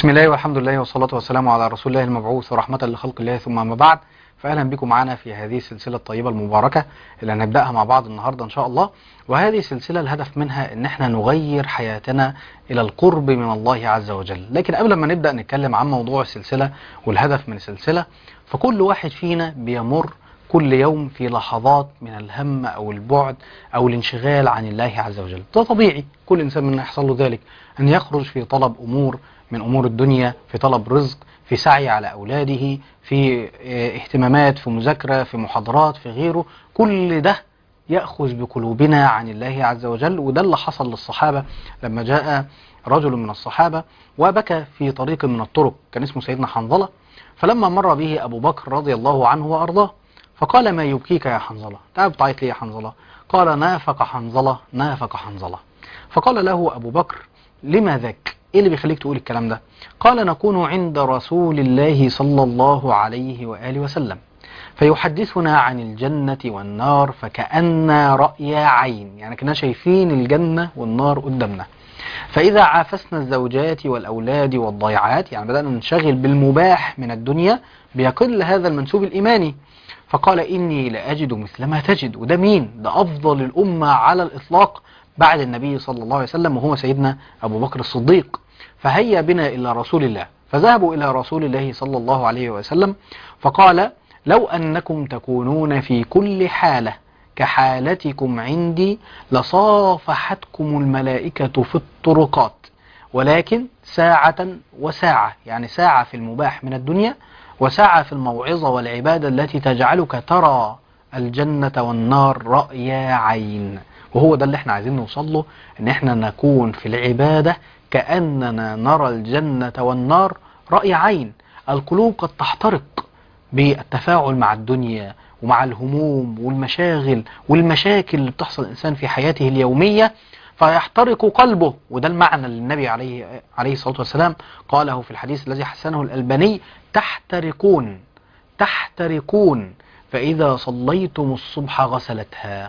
بسم الله والحمد لله والصلاة والسلام على رسول الله المبعوث ورحمة لخلق الله ثم ما بعد فأهلا بكم معنا في هذه السلسلة الطيبة المباركة اللي هنبدأها مع بعض النهاردة إن شاء الله وهذه السلسلة الهدف منها إن احنا نغير حياتنا إلى القرب من الله عز وجل لكن قبل ما نبدأ نتكلم عن موضوع السلسلة والهدف من السلسلة فكل واحد فينا بيمر كل يوم في لحظات من الهم أو البعد أو الانشغال عن الله عز وجل ده طبيعي كل إنسان منا يحصل له ذلك أن يخرج في طلب أمور من أمور الدنيا في طلب رزق في سعي على أولاده في اهتمامات في مذاكرة في محاضرات في غيره كل ده يأخذ بقلوبنا عن الله عز وجل وده اللي حصل للصحابة لما جاء رجل من الصحابة وبكى في طريق من الطرق كان اسمه سيدنا حنظلة فلما مر به أبو بكر رضي الله عنه وأرضاه فقال ما يبكيك يا حنظلة تعال بتعيط لي يا حنظلة قال نافق حنظلة نافق حنظلة فقال له أبو بكر لما ذاك ايه اللي بيخليك تقول الكلام ده قال نكون عند رسول الله صلى الله عليه وآله وسلم فيحدثنا عن الجنة والنار فكأن رأي عين يعني كنا شايفين الجنة والنار قدامنا فإذا عافسنا الزوجات والأولاد والضيعات يعني بدأنا ننشغل بالمباح من الدنيا بيقل هذا المنسوب الإيماني فقال إني لأجد مثل ما تجد وده مين؟ ده أفضل الأمة على الإطلاق بعد النبي صلى الله عليه وسلم وهو سيدنا أبو بكر الصديق فهيا بنا إلى رسول الله فذهبوا إلى رسول الله صلى الله عليه وسلم فقال لو أنكم تكونون في كل حالة كحالتكم عندي لصافحتكم الملائكة في الطرقات ولكن ساعة وساعة يعني ساعة في المباح من الدنيا وساعة في الموعظة والعبادة التي تجعلك ترى الجنة والنار رأي عين وهو ده اللي احنا عايزين نوصل له ان احنا نكون في العبادة كأننا نرى الجنة والنار رأي عين القلوب قد تحترق بالتفاعل مع الدنيا ومع الهموم والمشاغل والمشاكل اللي بتحصل الإنسان في حياته اليومية فيحترق قلبه وده المعنى اللي النبي عليه عليه الصلاة والسلام قاله في الحديث الذي حسنه الألباني تحترقون تحترقون فإذا صليتم الصبح غسلتها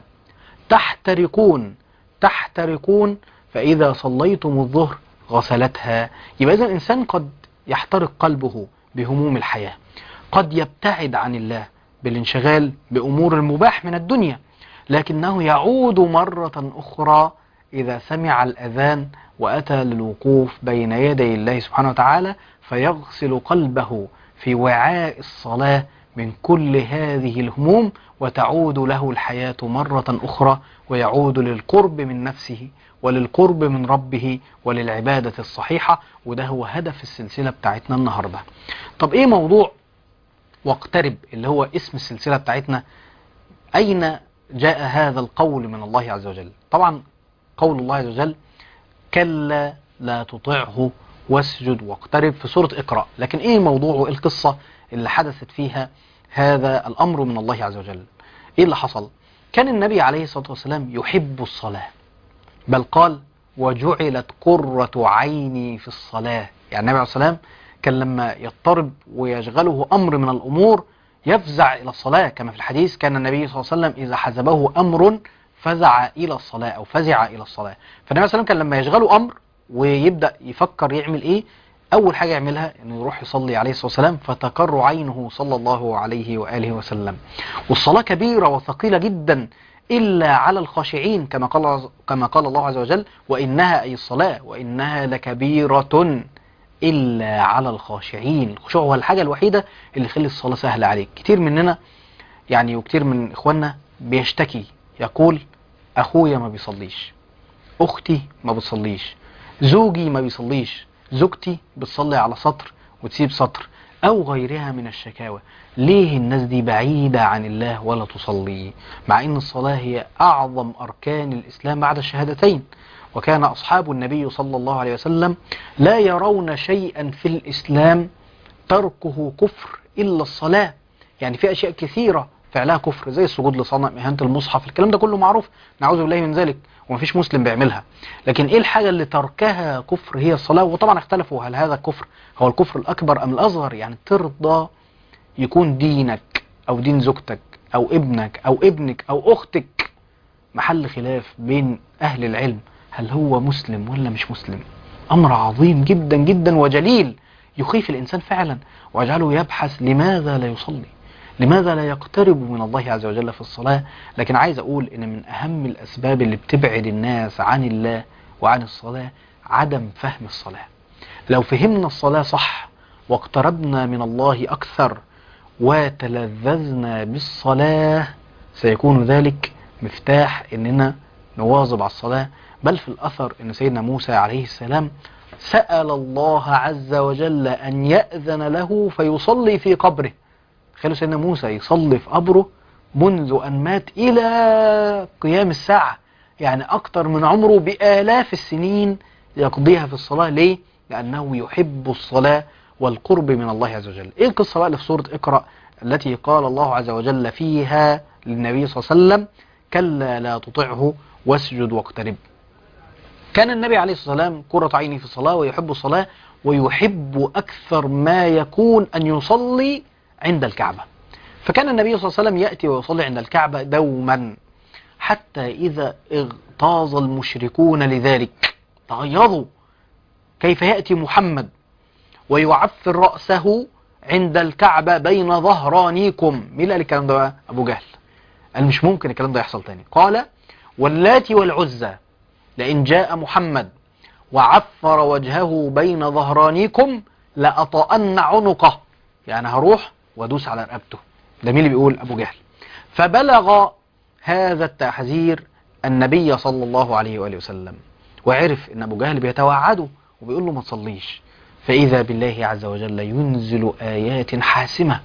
تحترقون تحترقون فإذا صليتم الظهر غسلتها يبقى إذا الإنسان قد يحترق قلبه بهموم الحياة قد يبتعد عن الله بالانشغال بأمور المباح من الدنيا لكنه يعود مرة أخرى إذا سمع الأذان وأتى للوقوف بين يدي الله سبحانه وتعالى فيغسل قلبه في وعاء الصلاة من كل هذه الهموم وتعود له الحياة مرة أخرى ويعود للقرب من نفسه وللقرب من ربه وللعبادة الصحيحة وده هو هدف السلسلة بتاعتنا النهاردة طب ايه موضوع واقترب اللي هو اسم السلسلة بتاعتنا اين جاء هذا القول من الله عز وجل طبعا قول الله عز وجل كلا لا تطعه واسجد واقترب في سورة اقرأ لكن ايه موضوع القصة اللي حدثت فيها هذا الامر من الله عز وجل ايه اللي حصل كان النبي عليه الصلاة والسلام يحب الصلاة بل قال وجعلت قرة عيني في الصلاة يعني النبي عليه الصلاة والسلام كان لما يضطرب ويشغله أمر من الأمور يفزع إلى الصلاة كما في الحديث كان النبي صلى الله عليه وسلم إذا حزبه أمر فزع إلى الصلاة أو فزع إلى الصلاة فالنبي عليه الصلاة والسلام كان لما يشغله أمر ويبدأ يفكر يعمل إيه أول حاجة يعملها إنه يروح يصلي عليه الصلاة والسلام فتقر عينه صلى الله عليه وآله وسلم والصلاة كبيرة وثقيلة جدا إلا على الخاشعين كما قال كما قال الله عز وجل وإنها أي الصلاة وإنها لكبيرة إلا على الخاشعين الخشوع هو الحاجة الوحيدة اللي تخلي الصلاة سهلة عليك كتير مننا يعني وكتير من إخواننا بيشتكي يقول أخويا ما بيصليش أختي ما بتصليش زوجي ما بيصليش زوجتي بتصلي على سطر وتسيب سطر أو غيرها من الشكاوى ليه الناس دي بعيدة عن الله ولا تصلي مع أن الصلاة هي أعظم أركان الإسلام بعد الشهادتين وكان أصحاب النبي صلى الله عليه وسلم لا يرون شيئا في الإسلام تركه كفر إلا الصلاة يعني في أشياء كثيرة فعلها كفر زي السجود لصنم إهانة المصحف الكلام ده كله معروف نعوذ بالله من ذلك ومفيش مسلم بيعملها لكن ايه الحاجة اللي تركها كفر هي الصلاة وطبعا اختلفوا هل هذا الكفر هو الكفر الأكبر أم الأصغر يعني ترضى يكون دينك أو دين زوجتك أو ابنك أو ابنك أو أختك محل خلاف بين أهل العلم هل هو مسلم ولا مش مسلم أمر عظيم جدا جدا وجليل يخيف الإنسان فعلا ويجعله يبحث لماذا لا يصلي لماذا لا يقترب من الله عز وجل في الصلاة لكن عايز أقول إن من أهم الأسباب اللي بتبعد الناس عن الله وعن الصلاة عدم فهم الصلاة لو فهمنا الصلاة صح واقتربنا من الله أكثر وتلذذنا بالصلاة سيكون ذلك مفتاح إننا نواظب على الصلاة بل في الأثر أن سيدنا موسى عليه السلام سأل الله عز وجل أن يأذن له فيصلي في قبره تخيلوا سيدنا موسى يصلي في قبره منذ أن مات إلى قيام الساعة يعني أكتر من عمره بآلاف السنين يقضيها في الصلاة ليه؟ لأنه يحب الصلاة والقرب من الله عز وجل إيه القصة بقى اللي في سورة اقرأ التي قال الله عز وجل فيها للنبي صلى الله عليه وسلم كلا لا تطعه واسجد واقترب كان النبي عليه الصلاة والسلام قرة عيني في الصلاة ويحب الصلاة ويحب أكثر ما يكون أن يصلي عند الكعبة فكان النبي صلى الله عليه وسلم يأتي ويصلي عند الكعبة دوما حتى إذا اغتاظ المشركون لذلك تغيظوا كيف يأتي محمد ويعفر رأسه عند الكعبة بين ظهرانيكم مين اللي قال الكلام ده بقى أبو جهل قال مش ممكن الكلام ده يحصل تاني قال واللاتي والعزى لئن جاء محمد وعفر وجهه بين ظهرانيكم لأطأن عنقه يعني هروح وادوس على رقبته ده مين اللي بيقول أبو جهل فبلغ هذا التحذير النبي صلى الله عليه وآله وسلم وعرف ان أبو جهل بيتوعده وبيقول له ما تصليش فإذا بالله عز وجل ينزل آيات حاسمة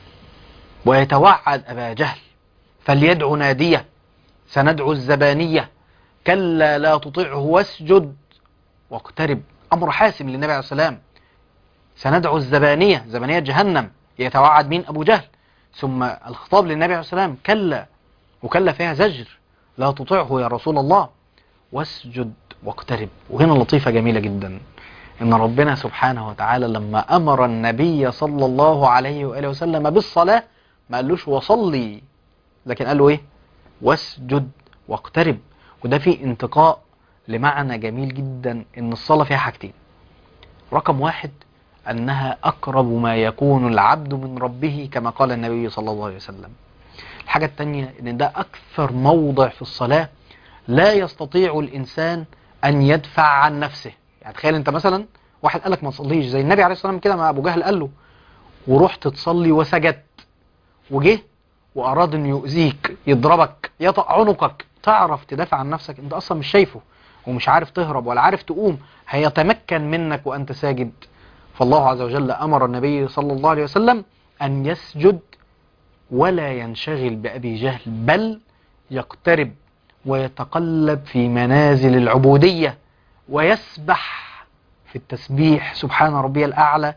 ويتوعد أبا جهل فليدعو نادية سندعو الزبانية كلا لا تطعه واسجد واقترب أمر حاسم للنبي عليه السلام سندعو الزبانية زبانية جهنم يتوعد مين أبو جهل ثم الخطاب للنبي عليه السلام كلا وكلا فيها زجر لا تطعه يا رسول الله واسجد واقترب وهنا لطيفة جميلة جدا إن ربنا سبحانه وتعالى لما أمر النبي صلى الله عليه وآله وسلم بالصلاة ما قالوش وصلي لكن قال له إيه واسجد واقترب وده فيه انتقاء لمعنى جميل جدا إن الصلاة فيها حاجتين رقم واحد أنها أقرب ما يكون العبد من ربه كما قال النبي صلى الله عليه وسلم الحاجة التانية إن ده أكثر موضع في الصلاة لا يستطيع الإنسان أن يدفع عن نفسه يعني تخيل أنت مثلا واحد قالك ما تصليش زي النبي عليه الصلاة والسلام كده ما أبو جهل قال له ورحت تصلي وسجدت وجه وأراد أن يؤذيك يضربك يطأ عنقك تعرف تدافع عن نفسك أنت أصلا مش شايفه ومش عارف تهرب ولا عارف تقوم هيتمكن منك وأنت ساجد فالله عز وجل أمر النبي صلى الله عليه وسلم أن يسجد ولا ينشغل بأبي جهل بل يقترب ويتقلب في منازل العبودية ويسبح في التسبيح سبحان ربي الأعلى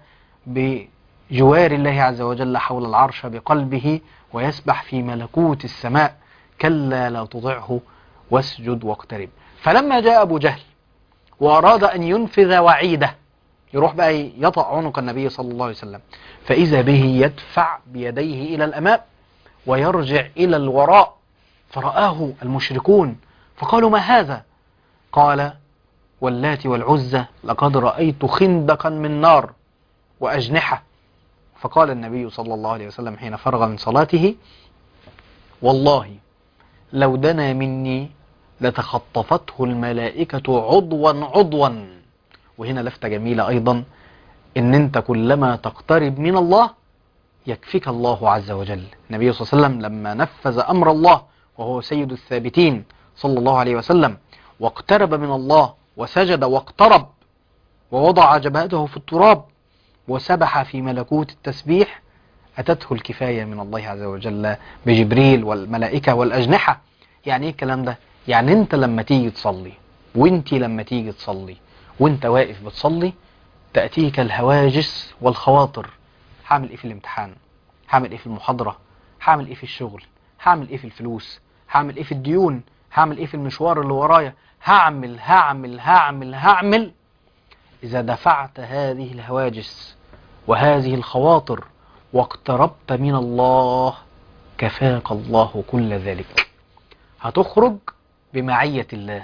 بجوار الله عز وجل حول العرش بقلبه ويسبح في ملكوت السماء كلا لا تطعه واسجد واقترب فلما جاء أبو جهل وأراد أن ينفذ وعيده يروح بقى يطأ عنق النبي صلى الله عليه وسلم فإذا به يدفع بيديه إلى الأمام ويرجع إلى الوراء فرآه المشركون فقالوا ما هذا قال واللات والعزة لقد رأيت خندقا من نار وأجنحة فقال النبي صلى الله عليه وسلم حين فرغ من صلاته والله لو دنا مني لتخطفته الملائكة عضوا عضوا وهنا لفتة جميلة أيضا إن أنت كلما تقترب من الله يكفيك الله عز وجل النبي صلى الله عليه وسلم لما نفذ أمر الله وهو سيد الثابتين صلى الله عليه وسلم واقترب من الله وسجد واقترب ووضع جبهته في التراب وسبح في ملكوت التسبيح أتته الكفاية من الله عز وجل بجبريل والملائكة والأجنحة يعني إيه الكلام ده؟ يعني أنت لما تيجي تصلي وأنت لما تيجي تصلي وأنت واقف بتصلي تأتيك الهواجس والخواطر هعمل إيه في الامتحان؟ هعمل إيه في المحاضرة؟ هعمل إيه في الشغل؟ هعمل إيه في الفلوس؟ هعمل إيه في الديون؟ هعمل إيه في المشوار اللي ورايا؟ هعمل هعمل هعمل هعمل إذا دفعت هذه الهواجس وهذه الخواطر واقتربت من الله كفاك الله كل ذلك هتخرج بمعية الله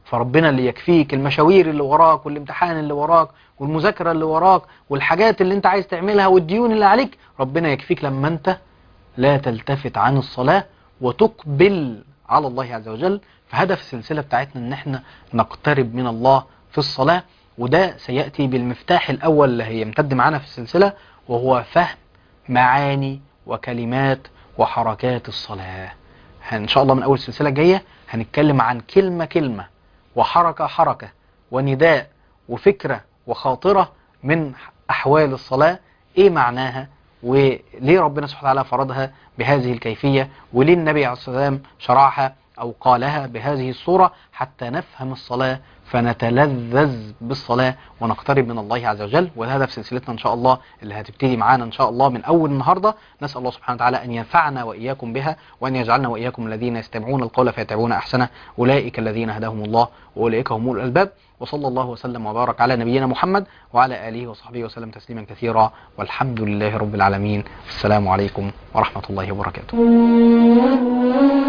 فربنا اللي يكفيك المشاوير اللي وراك والامتحان اللي وراك والمذاكرة اللي وراك والحاجات اللي انت عايز تعملها والديون اللي عليك ربنا يكفيك لما انت لا تلتفت عن الصلاة وتقبل على الله عز وجل فهدف السلسلة بتاعتنا ان احنا نقترب من الله في الصلاة وده سيأتي بالمفتاح الأول اللي هيمتد معانا في السلسلة وهو فهم معاني وكلمات وحركات الصلاة إن شاء الله من أول سلسلة جاية هنتكلم عن كلمة كلمة وحركة حركة ونداء وفكرة وخاطرة من أحوال الصلاة إيه معناها وليه ربنا سبحانه وتعالى فرضها بهذه الكيفية وليه النبي عليه الصلاة والسلام شرعها أو قالها بهذه الصورة حتى نفهم الصلاة فنتلذذ بالصلاة ونقترب من الله عز وجل وده هدف سلسلتنا إن شاء الله اللي هتبتدي معانا إن شاء الله من أول النهاردة نسأل الله سبحانه وتعالى أن ينفعنا وإياكم بها وأن يجعلنا وإياكم الذين يستمعون القول فيتبعون أحسنه أولئك الذين هداهم الله وأولئك هم أولو الألباب وصلى الله وسلم وبارك على نبينا محمد وعلى آله وصحبه وسلم تسليما كثيرا والحمد لله رب العالمين السلام عليكم ورحمة الله وبركاته